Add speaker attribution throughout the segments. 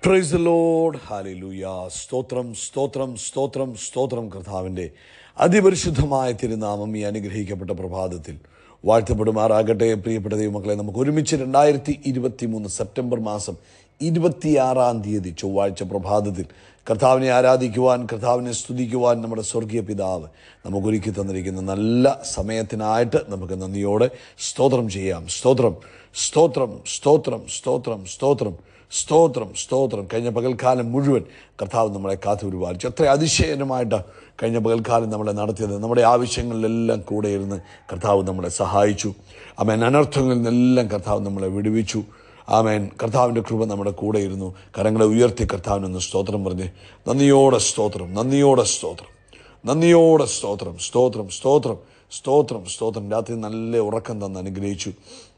Speaker 1: price load hallelujah സ്തോത്രം സ്തോത്രം സ്തോത്രം സ്തോത്രം കർത്താവിൻ്റെ അതിപരിശുദ്ധമായ തിരുനാമം ഈ അനുഗ്രഹിക്കപ്പെട്ട പ്രഭാതത്തിൽ വാഴ്ത്തപ്പെടുമാറാകട്ടെ പ്രിയപ്പെട്ട ദൈവമക്കളെ നമുക്ക് ഒരുമിച്ച് രണ്ടായിരത്തി ഇരുപത്തി മൂന്ന് സെപ്റ്റംബർ മാസം ഇരുപത്തിയാറാം തീയതി ചൊവ്വാഴ്ച പ്രഭാതത്തിൽ കർത്താവിനെ ആരാധിക്കുവാൻ കർത്താവിനെ സ്തുതിക്കുവാൻ നമ്മുടെ സ്വർഗീയ പിതാവ് നമുക്കൊരുക്കി തന്നിരിക്കുന്ന നല്ല സമയത്തിനായിട്ട് നമുക്ക് നന്ദിയോടെ സ്തോത്രം ചെയ്യാം സ്തോത്രം സ്തോത്രം സ്തോത്രം സ്തോത്രം സ്തോത്രം സ്തോത്രം സ്തോത്രം കഴിഞ്ഞ പകൽക്കാലം മുഴുവൻ കർത്താവ് നമ്മളെ കാത്തു പരിപാലിച്ചു എത്ര അതിശയനമായിട്ട് കഴിഞ്ഞ പകൽക്കാലം നമ്മളെ നടത്തിയത് നമ്മുടെ ആവശ്യങ്ങളിലെല്ലാം കൂടെ ഇരുന്ന് കർത്താവ് നമ്മളെ സഹായിച്ചു അമേൻ അനർത്ഥങ്ങളിൽ നിന്നെല്ലാം കർത്താവ് നമ്മളെ വിടുവിച്ചു ആമേൻ കർത്താവിൻ്റെ കൃപ നമ്മുടെ കൂടെ ഇരുന്നു കരങ്ങളെ ഉയർത്തി കർത്താവിനൊന്ന് സ്തോത്രം പറഞ്ഞ് നന്ദിയോടെ സ്തോത്രം നന്ദിയോടെ സ്തോത്രം നന്ദിയോടെ സ്തോത്രം സ്തോത്രം സ്തോത്രം സ്തോത്രം സ്തോത്രം രാത്രി നല്ല ഉറക്കം തന്ന് അനുഗ്രഹിച്ചു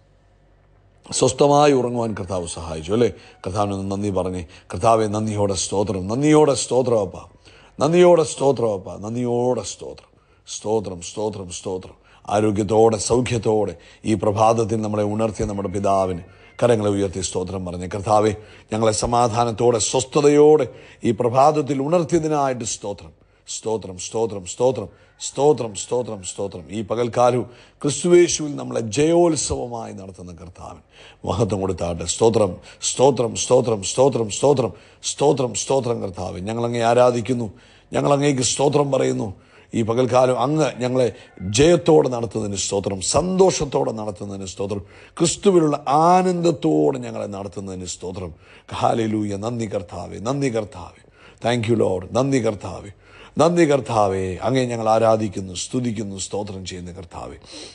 Speaker 1: സ്വസ്ഥമായി ഉറങ്ങുവാൻ കർത്താവ് സഹായിച്ചു അല്ലേ കർത്താവിന് നന്ദി പറഞ്ഞേ കർത്താവെ നന്ദിയോടെ സ്തോത്രം നന്ദിയോടെ സ്തോത്രം അപ്പ നന്ദിയോടെ സ്തോത്രം അപ്പ നന്ദിയോടെ സ്തോത്രം സ്തോത്രം സ്തോത്രം സ്തോത്രം ആരോഗ്യത്തോടെ സൗഖ്യത്തോടെ ഈ പ്രഭാതത്തിൽ നമ്മളെ ഉണർത്തിയ നമ്മുടെ പിതാവിന് കരങ്ങളെ ഉയർത്തി സ്തോത്രം പറഞ്ഞ് കർത്താവെ ഞങ്ങളെ സമാധാനത്തോടെ സ്വസ്ഥതയോടെ ഈ പ്രഭാതത്തിൽ ഉണർത്തിയതിനായിട്ട് സ്തോത്രം സ്തോത്രം സ്തോത്രം സ്തോത്രം സ്തോത്രം സ്തോത്രം സ്തോത്രം ഈ പകൽക്കാലവും ക്രിസ്തുവേശുവിൽ നമ്മളെ ജയോത്സവമായി നടത്തുന്ന കർത്താവൻ മഹത്വം കൊടുത്താട്ടെ സ്തോത്രം സ്തോത്രം സ്തോത്രം സ്തോത്രം സ്തോത്രം സ്തോത്രം സ്തോത്രം കർത്താവ് ഞങ്ങളങ്ങേ ആരാധിക്കുന്നു ഞങ്ങളങ്ങേക്ക് സ്തോത്രം പറയുന്നു ഈ പകൽക്കാലം അങ്ങ് ഞങ്ങളെ ജയത്തോടെ നടത്തുന്നതിന് സ്തോത്രം സന്തോഷത്തോടെ നടത്തുന്നതിന് സ്തോത്രം ക്രിസ്തുവിലുള്ള ആനന്ദത്തോടെ ഞങ്ങളെ നടത്തുന്നതിന് സ്തോത്രം ഹാലലൂയ നന്ദി കർത്താവെ നന്ദി കർത്താവെ താങ്ക് യു ലോഡ് നന്ദി കർത്താവെ നന്ദി കർത്താവെ അങ്ങേ ഞങ്ങൾ ആരാധിക്കുന്നു സ്തുതിക്കുന്നു സ്തോത്രം ചെയ്യുന്ന കർത്താവെ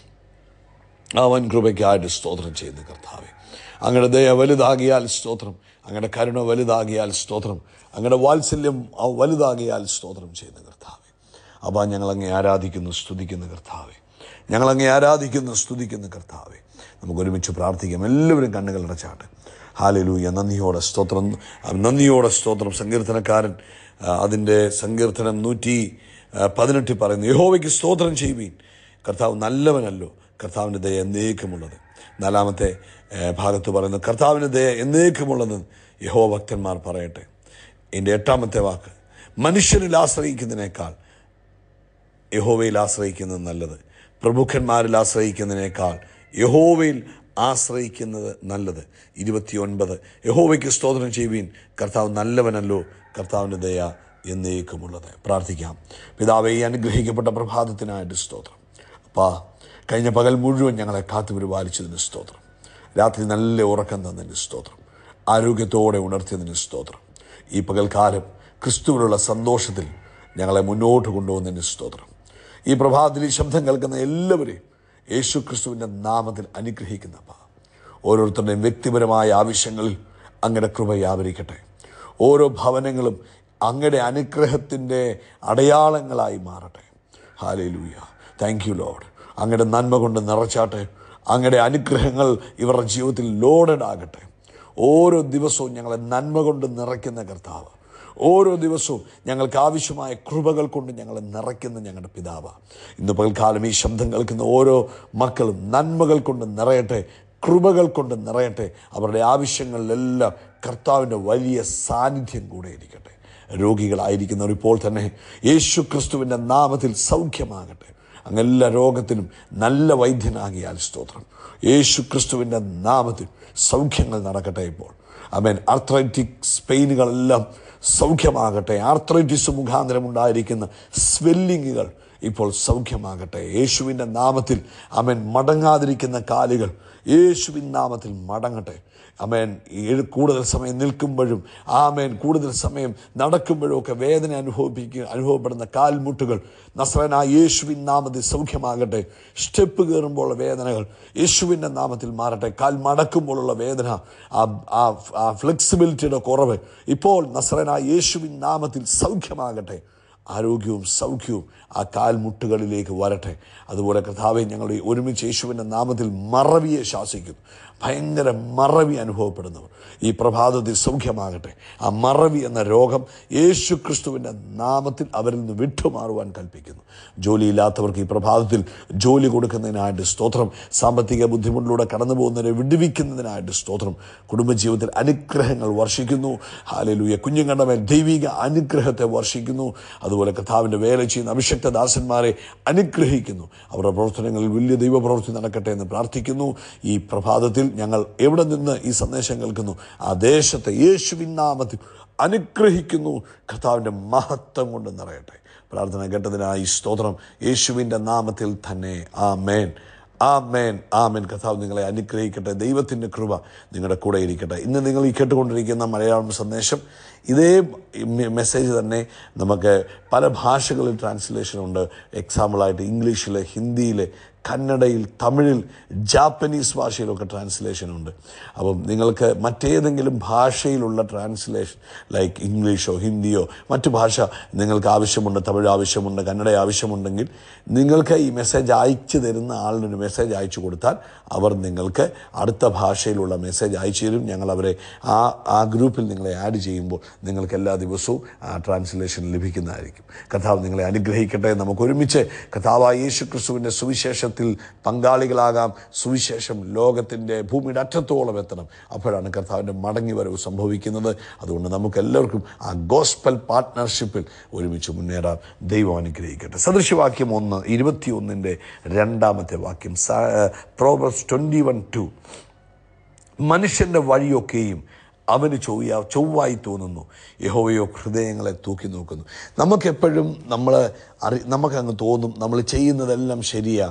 Speaker 1: അവൻ കൃപയ്ക്കായിട്ട് സ്തോത്രം ചെയ്യുന്ന കർത്താവെ അങ്ങയുടെ ദയ വലുതാകിയാൽ സ്തോത്രം അങ്ങയുടെ കരുണ വലുതാകിയാൽ സ്തോത്രം അങ്ങയുടെ വാത്സല്യം വലുതാകിയാൽ സ്തോത്രം ചെയ്യുന്ന കർത്താവെ അപ്പം ഞങ്ങളങ്ങെ ആരാധിക്കുന്നു സ്തുതിക്കുന്ന കർത്താവെ ഞങ്ങളങ്ങെ ആരാധിക്കുന്നു സ്തുതിക്കുന്ന കർത്താവെ നമുക്ക് ഒരുമിച്ച് പ്രാർത്ഥിക്കാം എല്ലാവരും കണ്ണുകൾ അടച്ചാട്ടെ ഹാലലൂയ നന്ദിയോടെ സ്തോത്രം നന്ദിയോടെ സ്തോത്രം സങ്കീർത്തനക്കാരൻ അതിൻ്റെ സങ്കീർത്തനം നൂറ്റി പതിനെട്ടിൽ പറയുന്നു യഹോവയ്ക്ക് സ്തോത്രം ചെയ്യുവീൻ കർത്താവ് നല്ലവനല്ലോ കർത്താവിൻ്റെ ദയ എന്നേക്കുമുള്ളത് നാലാമത്തെ ഭാഗത്ത് പറയുന്നു കർത്താവിൻ്റെ ദയ എന്നേക്കുമുള്ളത് യഹോ ഭക്തന്മാർ പറയട്ടെ എൻ്റെ എട്ടാമത്തെ വാക്ക് മനുഷ്യരിൽ ആശ്രയിക്കുന്നതിനേക്കാൾ യഹോവയിൽ ആശ്രയിക്കുന്നത് നല്ലത് പ്രമുഖന്മാരിൽ ആശ്രയിക്കുന്നതിനേക്കാൾ യഹോവയിൽ ആശ്രയിക്കുന്നത് നല്ലത് ഇരുപത്തിയൊൻപത് യഹോവയ്ക്ക് സ്തോത്രം ചെയ്യുവീൻ കർത്താവ് നല്ലവനല്ലോ കർത്താവിൻ്റെ ദയ എന്നേക്കുമുള്ളത് പ്രാർത്ഥിക്കാം പിതാവെ ഈ അനുഗ്രഹിക്കപ്പെട്ട പ്രഭാതത്തിനായിട്ട് സ്തോത്രം അപ്പാ കഴിഞ്ഞ പകൽ മുഴുവൻ ഞങ്ങളെ കാത്തു പരിപാലിച്ചതിന് സ്തോത്രം രാത്രി നല്ല ഉറക്കം തന്നതിന് സ്തോത്രം ആരോഗ്യത്തോടെ ഉണർത്തിയതിന് സ്തോത്രം ഈ പകൽക്കാലം ക്രിസ്തുവിനുള്ള സന്തോഷത്തിൽ ഞങ്ങളെ മുന്നോട്ട് കൊണ്ടുപോകുന്നതിന് സ്തോത്രം ഈ പ്രഭാതത്തിൽ ഈ ശബ്ദം കേൾക്കുന്ന എല്ലാവരെയും യേശു ക്രിസ്തുവിൻ്റെ നാമത്തിൽ അനുഗ്രഹിക്കുന്നപ്പ ഓരോരുത്തരുടെയും വ്യക്തിപരമായ ആവശ്യങ്ങളിൽ അങ്ങയുടെ കൃപ വ്യാപരിക്കട്ടെ ഓരോ ഭവനങ്ങളും അങ്ങയുടെ അനുഗ്രഹത്തിൻ്റെ അടയാളങ്ങളായി മാറട്ടെ ഹാലേ ലൂയ താങ്ക് യു ലോഡ് അങ്ങയുടെ നന്മ കൊണ്ട് നിറച്ചാട്ടെ അങ്ങയുടെ അനുഗ്രഹങ്ങൾ ഇവരുടെ ജീവിതത്തിൽ ലോഡഡ് ആകട്ടെ ഓരോ ദിവസവും ഞങ്ങളെ നന്മ കൊണ്ട് നിറയ്ക്കുന്ന കർത്താവ് ഓരോ ദിവസവും ഞങ്ങൾക്ക് ആവശ്യമായ കൃപകൾ കൊണ്ട് ഞങ്ങളെ നിറയ്ക്കുന്ന ഞങ്ങളുടെ പിതാവ് ഇന്ന് പകൽക്കാലം ഈ ശബ്ദം കേൾക്കുന്ന ഓരോ മക്കളും നന്മകൾ കൊണ്ട് നിറയട്ടെ കൃപകൾ കൊണ്ട് നിറയട്ടെ അവരുടെ ആവശ്യങ്ങളിലെല്ലാം കർത്താവിൻ്റെ വലിയ സാന്നിധ്യം കൂടെ ഇരിക്കട്ടെ രോഗികളായിരിക്കുന്നവർ ഇപ്പോൾ തന്നെ യേശു ക്രിസ്തുവിൻ്റെ നാമത്തിൽ സൗഖ്യമാകട്ടെ അങ്ങെല്ലാ രോഗത്തിനും നല്ല വൈദ്യനാകിയാൽ സ്തോത്രം യേശു ക്രിസ്തുവിൻ്റെ നാമത്തിൽ സൗഖ്യങ്ങൾ നടക്കട്ടെ ഇപ്പോൾ അമേൻ ആർത്രൈറ്റിക്സ് പെയിനുകളെല്ലാം സൗഖ്യമാകട്ടെ ആർത്രൈറ്റിസ് മുഖാന്തരം ഉണ്ടായിരിക്കുന്ന സ്വെല്ലിങ്ങുകൾ ഇപ്പോൾ സൗഖ്യമാകട്ടെ യേശുവിൻ്റെ നാമത്തിൽ അമേൻ മടങ്ങാതിരിക്കുന്ന കാലുകൾ യേശുവിൻ നാമത്തിൽ മടങ്ങട്ടെ അമേൻ കൂടുതൽ സമയം നിൽക്കുമ്പോഴും ആമേൻ കൂടുതൽ സമയം നടക്കുമ്പോഴും ഒക്കെ വേദന അനുഭവിപ്പിക്കുക അനുഭവപ്പെടുന്ന കാൽമുട്ടുകൾ നസ്രന യേശുവിൻ നാമത്തിൽ സൗഖ്യമാകട്ടെ സ്റ്റെപ്പ് കയറുമ്പോഴുള്ള വേദനകൾ യേശുവിൻ്റെ നാമത്തിൽ മാറട്ടെ കാൽ മടക്കുമ്പോഴുള്ള വേദന ആ ഫ്ലെക്സിബിലിറ്റിയുടെ കുറവ് ഇപ്പോൾ നസ്രന യേശുവിൻ നാമത്തിൽ സൗഖ്യമാകട്ടെ ആരോഗ്യവും സൗഖ്യവും ആ കാൽമുട്ടുകളിലേക്ക് വരട്ടെ അതുപോലെ കർത്താവെ ഞങ്ങൾ ഒരുമിച്ച് യേശുവിൻ്റെ നാമത്തിൽ മറവിയെ ശാസിക്കുന്നു ഭയങ്കര മറവി അനുഭവപ്പെടുന്നവർ ഈ പ്രഭാതത്തിൽ സൗഖ്യമാകട്ടെ ആ മറവി എന്ന രോഗം യേശു ക്രിസ്തുവിൻ്റെ നാമത്തിൽ അവരിൽ നിന്ന് വിട്ടുമാറുവാൻ കൽപ്പിക്കുന്നു ജോലിയില്ലാത്തവർക്ക് ഈ പ്രഭാതത്തിൽ ജോലി കൊടുക്കുന്നതിനായിട്ട് സ്തോത്രം സാമ്പത്തിക ബുദ്ധിമുട്ടിലൂടെ കടന്നു പോകുന്നവരെ വിടുവിക്കുന്നതിനായിട്ട് സ്തോത്രം കുടുംബജീവിതത്തിൽ അനുഗ്രഹങ്ങൾ വർഷിക്കുന്നു ഹാലലൂയ കുഞ്ഞുങ്ങളുടെ മേൽ ദൈവിക അനുഗ്രഹത്തെ വർഷിക്കുന്നു അതുപോലെ കഥാവിൻ്റെ വേല ചെയ്യുന്ന അഭിഷക്ത ദാസന്മാരെ അനുഗ്രഹിക്കുന്നു അവരുടെ പ്രവർത്തനങ്ങളിൽ വലിയ ദൈവപ്രവൃത്തി നടക്കട്ടെ എന്ന് പ്രാർത്ഥിക്കുന്നു ഈ പ്രഭാതത്തിൽ ഞങ്ങൾ എവിടെ നിന്ന് ഈ സന്ദേശം കേൾക്കുന്നു ആ ദേശത്തെ യേശുവിൻ നാമത്തിൽ അനുഗ്രഹിക്കുന്നു കർത്താവിൻ്റെ മഹത്വം കൊണ്ട് നിറയട്ടെ പ്രാർത്ഥന കേട്ടതിനായി സ്തോത്രം യേശുവിൻ്റെ നാമത്തിൽ തന്നെ ആ മേൻ ആ മേൻ ആ മേൻ കഥാവ് നിങ്ങളെ അനുഗ്രഹിക്കട്ടെ ദൈവത്തിൻ്റെ കൃപ നിങ്ങളുടെ കൂടെ ഇരിക്കട്ടെ ഇന്ന് നിങ്ങൾ ഈ കേട്ടുകൊണ്ടിരിക്കുന്ന മലയാളം സന്ദേശം ഇതേ മെ- മെസ്സേജ് തന്നെ നമുക്ക് പല ഭാഷകളിൽ ട്രാൻസ്ലേഷൻ ഉണ്ട് എക്സാമ്പിളായിട്ട് ഇംഗ്ലീഷിൽ ഹിന്ദിയിൽ കന്നഡയിൽ തമിഴിൽ ജാപ്പനീസ് ഭാഷയിലൊക്കെ ട്രാൻസ്ലേഷൻ ഉണ്ട് അപ്പം നിങ്ങൾക്ക് മറ്റേതെങ്കിലും ഭാഷയിലുള്ള ട്രാൻസ്ലേഷൻ ലൈക്ക് ഇംഗ്ലീഷോ ഹിന്ദിയോ മറ്റു ഭാഷ നിങ്ങൾക്ക് ആവശ്യമുണ്ട് തമിഴ് ആവശ്യമുണ്ട് കന്നഡ ആവശ്യമുണ്ടെങ്കിൽ നിങ്ങൾക്ക് ഈ മെസ്സേജ് അയച്ചു തരുന്ന ആളിനൊരു മെസ്സേജ് അയച്ചു കൊടുത്താൽ അവർ നിങ്ങൾക്ക് അടുത്ത ഭാഷയിലുള്ള മെസ്സേജ് അയച്ചു തരും ഞങ്ങൾ അവരെ ആ ആ ഗ്രൂപ്പിൽ നിങ്ങളെ ആഡ് ചെയ്യുമ്പോൾ നിങ്ങൾക്ക് എല്ലാ ദിവസവും ആ ട്രാൻസ്ലേഷൻ ലഭിക്കുന്നതായിരിക്കും കഥാവ് നിങ്ങളെ അനുഗ്രഹിക്കട്ടെ നമുക്ക് ഒരുമിച്ച് കഥാവായ യേശു ക്രിസ്തുവിൻ്റെ സുവിശേഷത്തിൽ പങ്കാളികളാകാം സുവിശേഷം ലോകത്തിൻ്റെ ഭൂമിയുടെ അറ്റത്തോളം എത്തണം അപ്പോഴാണ് കർത്താവിൻ്റെ മടങ്ങി വരവ് സംഭവിക്കുന്നത് അതുകൊണ്ട് നമുക്ക് എല്ലാവർക്കും ആ ഗോസ്പൽ പാർട്ട്ണർഷിപ്പിൽ ഒരുമിച്ച് മുന്നേറാം ദൈവം അനുഗ്രഹിക്കട്ടെ സദൃശവാക്യം ഒന്ന് ഇരുപത്തിയൊന്നിൻ്റെ രണ്ടാമത്തെ വാക്യം പ്രോബസ് ട്വൻറ്റി വൺ ടു മനുഷ്യൻ്റെ വഴിയൊക്കെയും അവന് ചൊവ്വ ചൊവ്വായി തോന്നുന്നു യഹോവയോ ഹൃദയങ്ങളെ തൂക്കി നോക്കുന്നു നമുക്കെപ്പോഴും നമ്മൾ അറി നമുക്കങ്ങ് തോന്നും നമ്മൾ ചെയ്യുന്നതെല്ലാം ശരിയാ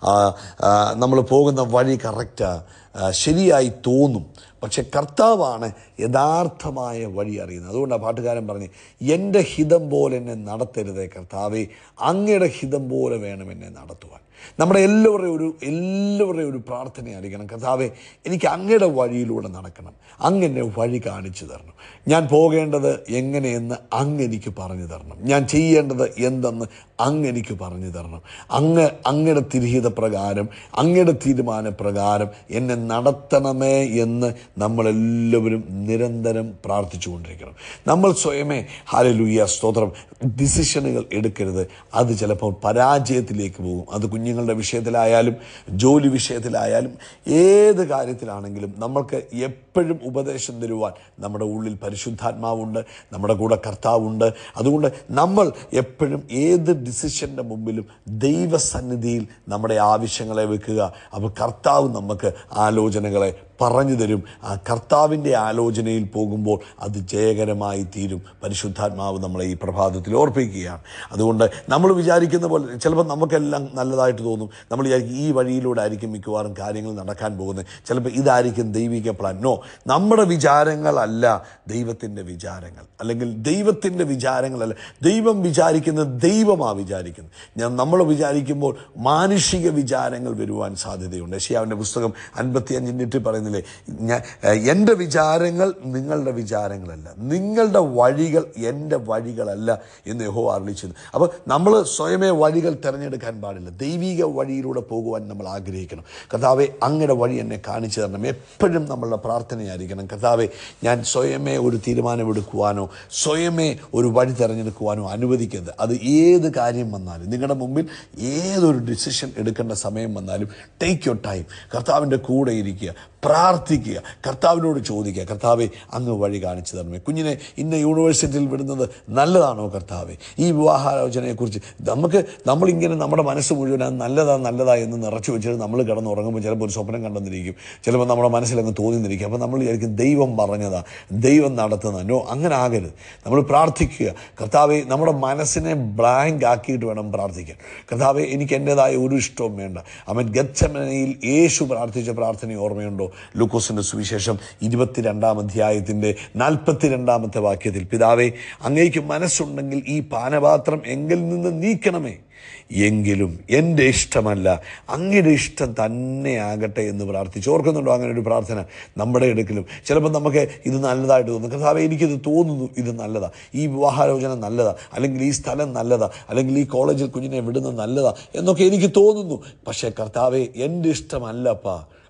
Speaker 1: നമ്മൾ പോകുന്ന വഴി കറക്റ്റാ ആ, ശരിയായി തോന്നും പക്ഷെ കർത്താവാണ് യഥാർത്ഥമായ വഴി അറിയുന്നത് അതുകൊണ്ടാണ് പാട്ടുകാരൻ പറഞ്ഞ് എൻ്റെ ഹിതം പോലെ എന്നെ നടത്തരുതേ കർത്താവേ അങ്ങയുടെ ഹിതം പോലെ വേണം എന്നെ നടത്തുവാൻ നമ്മുടെ എല്ലാവരുടെയും ഒരു എല്ലാവരുടെയും ഒരു പ്രാർത്ഥനയായിരിക്കണം കർത്താവെ എനിക്ക് അങ്ങയുടെ വഴിയിലൂടെ നടക്കണം അങ്ങ് എന്നെ വഴി കാണിച്ചു തരണം ഞാൻ പോകേണ്ടത് എങ്ങനെയെന്ന് അങ്ങ് എനിക്ക് പറഞ്ഞു തരണം ഞാൻ ചെയ്യേണ്ടത് എന്തെന്ന് അങ്ങ് എനിക്ക് പറഞ്ഞു തരണം അങ്ങ് അങ്ങയുടെ തിരിഹിത പ്രകാരം അങ്ങയുടെ തീരുമാനപ്രകാരം എന്നെ നടത്തണമേ എന്ന് നമ്മളെല്ലാവരും നിരന്തരം പ്രാർത്ഥിച്ചുകൊണ്ടിരിക്കണം നമ്മൾ സ്വയമേ ഹാലലൂയ സ്തോത്രം ഡിസിഷനുകൾ എടുക്കരുത് അത് ചിലപ്പോൾ പരാജയത്തിലേക്ക് പോകും അത് കുഞ്ഞുങ്ങളുടെ വിഷയത്തിലായാലും ജോലി വിഷയത്തിലായാലും ഏത് കാര്യത്തിലാണെങ്കിലും നമ്മൾക്ക് എപ്പോഴും ഉപദേശം തരുവാൻ നമ്മുടെ ഉള്ളിൽ പരിശുദ്ധാത്മാവുണ്ട് നമ്മുടെ കൂടെ കർത്താവുണ്ട് അതുകൊണ്ട് നമ്മൾ എപ്പോഴും ഏത് ഡിസിഷൻ്റെ മുമ്പിലും ദൈവസന്നിധിയിൽ നമ്മുടെ ആവശ്യങ്ങളെ വെക്കുക അപ്പോൾ കർത്താവ് നമുക്ക് ആലോചനകളെ പറഞ്ഞു തരും ആ കർത്താവിൻ്റെ ആലോചനയിൽ പോകുമ്പോൾ അത് ജയകരമായി തീരും പരിശുദ്ധാത്മാവ് നമ്മളെ ഈ പ്രഭാതത്തിൽ ഓർപ്പിക്കുകയാണ് അതുകൊണ്ട് നമ്മൾ വിചാരിക്കുന്ന പോലെ ചിലപ്പോൾ നമുക്കെല്ലാം നല്ലതായിട്ട് തോന്നും നമ്മൾ വിചാരിക്കും ഈ വഴിയിലൂടെ ആയിരിക്കും മിക്കവാറും കാര്യങ്ങൾ നടക്കാൻ പോകുന്നത് ചിലപ്പോൾ ഇതായിരിക്കും ദൈവിക പ്ലാൻ നോ നമ്മുടെ വിചാരങ്ങളല്ല ദൈവത്തിൻ്റെ വിചാരങ്ങൾ അല്ലെങ്കിൽ ദൈവത്തിൻ്റെ വിചാരങ്ങളല്ല ദൈവം വിചാരിക്കുന്നത് ദൈവമാണ് വിചാരിക്കുന്നത് ഞാൻ നമ്മൾ വിചാരിക്കുമ്പോൾ മാനുഷിക വിചാരങ്ങൾ വരുവാൻ സാധ്യതയുണ്ട് യശയാവിൻ്റെ പുസ്തകം അൻപത്തി അഞ്ചിൻ്റെ പറയുന്നില്ലേ ഞാൻ എൻ്റെ വിചാരങ്ങൾ നിങ്ങളുടെ വിചാരങ്ങളല്ല നിങ്ങളുടെ വഴികൾ എൻ്റെ വഴികളല്ല എന്ന് യഹോ അറിയിച്ചത് അപ്പോൾ നമ്മൾ സ്വയമേ വഴികൾ തിരഞ്ഞെടുക്കാൻ പാടില്ല ദൈവിക വഴിയിലൂടെ പോകുവാൻ നമ്മൾ ആഗ്രഹിക്കണം കർത്താവെ അങ്ങയുടെ വഴി എന്നെ കാണിച്ചു തരണം എപ്പോഴും നമ്മളുടെ പ്രാർത്ഥനയായിരിക്കണം കർത്താവെ ഞാൻ സ്വയമേ ഒരു തീരുമാനമെടുക്കുവാനോ സ്വയമേ ഒരു വഴി തിരഞ്ഞെടുക്കുവാനോ അനുവദിക്കരുത് അത് ഏത് കാര്യം വന്നാലും നിങ്ങളുടെ മുമ്പിൽ ഏതൊരു ഡിസിഷൻ എടുക്കേണ്ട സമയം വന്നാലും ടേക്ക് യുവർ ടൈം കർത്താവിൻ്റെ കൂടെ ഇരിക്കുക പ്രാർത്ഥിക്കുക കർത്താവിനോട് ചോദിക്കുക കർത്താവെ അങ്ങ് വഴി കാണിച്ചു തരണമേ കുഞ്ഞിനെ ഇന്ന യൂണിവേഴ്സിറ്റിയിൽ വിടുന്നത് നല്ലതാണോ കർത്താവെ ഈ വിവാഹാലോചനയെക്കുറിച്ച് നമുക്ക് നമ്മളിങ്ങനെ നമ്മുടെ മനസ്സ് മുഴുവൻ അത് നല്ലതാ നല്ലതാ എന്ന് നിറച്ചു വെച്ചിട്ട് നമ്മൾ കിടന്നുറങ്ങുമ്പോൾ ചിലപ്പോൾ ഒരു സ്വപ്നം കണ്ടെന്നിരിക്കും ചിലപ്പോൾ നമ്മുടെ മനസ്സിലങ്ങ് തോന്നിന്നിരിക്കും അപ്പോൾ നമ്മൾ വിചാരിക്കും ദൈവം പറഞ്ഞതാ ദൈവം നടത്തുന്ന നോ അങ്ങനെ ആകരുത് നമ്മൾ പ്രാർത്ഥിക്കുക കർത്താവെ നമ്മുടെ മനസ്സിനെ ബ്ലാങ്ക് ആക്കിയിട്ട് വേണം പ്രാർത്ഥിക്കാൻ കർത്താവെ എനിക്ക് എൻ്റെതായ ഒരു ഇഷ്ടവും വേണ്ട അവൻ ഗച്ചമനയിൽ യേശു പ്രാർത്ഥിച്ച പ്രാർത്ഥന ഓർമ്മയുണ്ടോ ലൂക്കോസിൻ്റെ സുവിശേഷം ഇരുപത്തിരണ്ടാം അധ്യായത്തിൻ്റെ നാൽപ്പത്തിരണ്ടാമത്തെ വാക്യത്തിൽ പിതാവേ അങ്ങേക്ക് മനസ്സുണ്ടെങ്കിൽ ഈ പാനപാത്രം എങ്കിൽ നിന്ന് നീക്കണമേ എങ്കിലും എൻ്റെ ഇഷ്ടമല്ല അങ്ങയുടെ ഇഷ്ടം തന്നെ ആകട്ടെ എന്ന് പ്രാർത്ഥിച്ചു ഓർക്കുന്നുണ്ടോ അങ്ങനെ ഒരു പ്രാർത്ഥന നമ്മുടെ ഇടയ്ക്കിലും ചിലപ്പോൾ നമുക്ക് ഇത് നല്ലതായിട്ട് തോന്നും കർത്താവെ എനിക്കിത് തോന്നുന്നു ഇത് നല്ലതാ ഈ വിവാഹാലോചന നല്ലതാ അല്ലെങ്കിൽ ഈ സ്ഥലം നല്ലതാ അല്ലെങ്കിൽ ഈ കോളേജിൽ കുഞ്ഞിനെ വിടുന്നത് നല്ലതാ എന്നൊക്കെ എനിക്ക് തോന്നുന്നു പക്ഷേ കർത്താവെ എൻ്റെ ഇഷ്ടമല്ലപ്പാ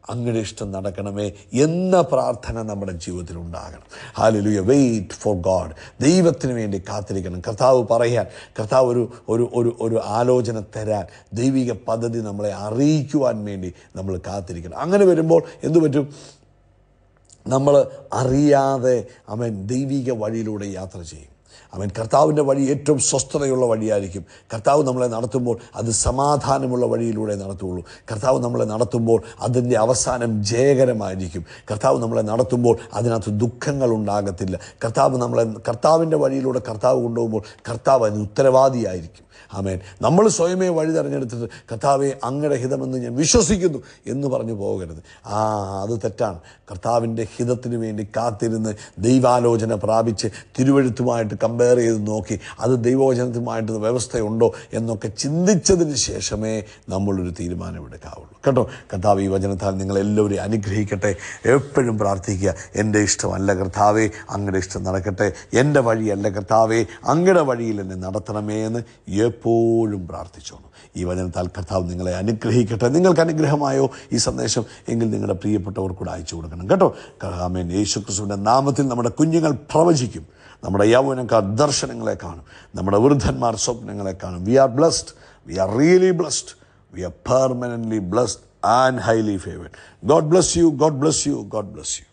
Speaker 1: അങ്ങയുടെ ഇഷ്ടം നടക്കണമേ എന്ന പ്രാർത്ഥന നമ്മുടെ ജീവിതത്തിൽ ഉണ്ടാകണം ഹാലലുയ വെയിറ്റ് ഫോർ ഗോഡ് ദൈവത്തിന് വേണ്ടി കാത്തിരിക്കണം കർത്താവ് പറയാൻ കർത്താവ് ഒരു ഒരു ഒരു ഒരു ആലോചന തരാൻ ദൈവിക പദ്ധതി നമ്മളെ അറിയിക്കുവാൻ വേണ്ടി നമ്മൾ കാത്തിരിക്കണം അങ്ങനെ വരുമ്പോൾ എന്തു പറ്റും നമ്മൾ അറിയാതെ അവൻ ദൈവിക വഴിയിലൂടെ യാത്ര ചെയ്യും അവൻ കർത്താവിൻ്റെ വഴി ഏറ്റവും സ്വസ്ഥതയുള്ള വഴിയായിരിക്കും കർത്താവ് നമ്മളെ നടത്തുമ്പോൾ അത് സമാധാനമുള്ള വഴിയിലൂടെ നടത്തുകയുള്ളൂ കർത്താവ് നമ്മളെ നടത്തുമ്പോൾ അതിൻ്റെ അവസാനം ജയകരമായിരിക്കും കർത്താവ് നമ്മളെ നടത്തുമ്പോൾ അതിനകത്ത് ദുഃഖങ്ങൾ ഉണ്ടാകത്തില്ല കർത്താവ് നമ്മളെ കർത്താവിൻ്റെ വഴിയിലൂടെ കർത്താവ് കൊണ്ടുപോകുമ്പോൾ കർത്താവ് അതിന് ഉത്തരവാദിയായിരിക്കും ആമേൻ നമ്മൾ സ്വയമേ വഴി തിരഞ്ഞെടുത്തിട്ട് കർത്താവെ അങ്ങയുടെ ഹിതമെന്ന് ഞാൻ വിശ്വസിക്കുന്നു എന്ന് പറഞ്ഞു പോകരുത് ആ അത് തെറ്റാണ് കർത്താവിൻ്റെ ഹിതത്തിന് വേണ്ടി കാത്തിരുന്ന് ദൈവാലോചന പ്രാപിച്ച് തിരുവഴുത്തുമായിട്ട് കമ്പയർ ചെയ്ത് നോക്കി അത് ദൈവവചനത്തുമായിട്ട് വ്യവസ്ഥയുണ്ടോ എന്നൊക്കെ ചിന്തിച്ചതിന് ശേഷമേ നമ്മളൊരു തീരുമാനമെടുക്കാവുള്ളൂ കേട്ടോ കർത്താവ് ഈ വചനത്താൽ നിങ്ങളെല്ലാവരെയും അനുഗ്രഹിക്കട്ടെ എപ്പോഴും പ്രാർത്ഥിക്കുക എൻ്റെ ഇഷ്ടമല്ല കർത്താവേ അങ്ങയുടെ ഇഷ്ടം നടക്കട്ടെ എൻ്റെ വഴിയല്ല കർത്താവേ അങ്ങയുടെ വഴിയിൽ എന്നെ നടത്തണമേ എന്ന് എപ്പോഴും പ്രാർത്ഥിച്ചോണം ഈ വചനത്താൽ കർത്താവ് നിങ്ങളെ അനുഗ്രഹിക്കട്ടെ നിങ്ങൾക്ക് അനുഗ്രഹമായോ ഈ സന്ദേശം എങ്കിൽ നിങ്ങളുടെ പ്രിയപ്പെട്ടവർ കൂടെ അയച്ചു കൊടുക്കണം കേട്ടോ ആമേൻ യേശു ക്രിസ്തുവിൻ്റെ നാമത്തിൽ നമ്മുടെ കുഞ്ഞുങ്ങൾ പ്രവചിക്കും നമ്മുടെ യൗവനക്കാർ ദർശനങ്ങളെ കാണും നമ്മുടെ വൃദ്ധന്മാർ സ്വപ്നങ്ങളെ കാണും we are blessed we are really blessed we are permanently blessed and highly favoured God bless you God bless you God bless U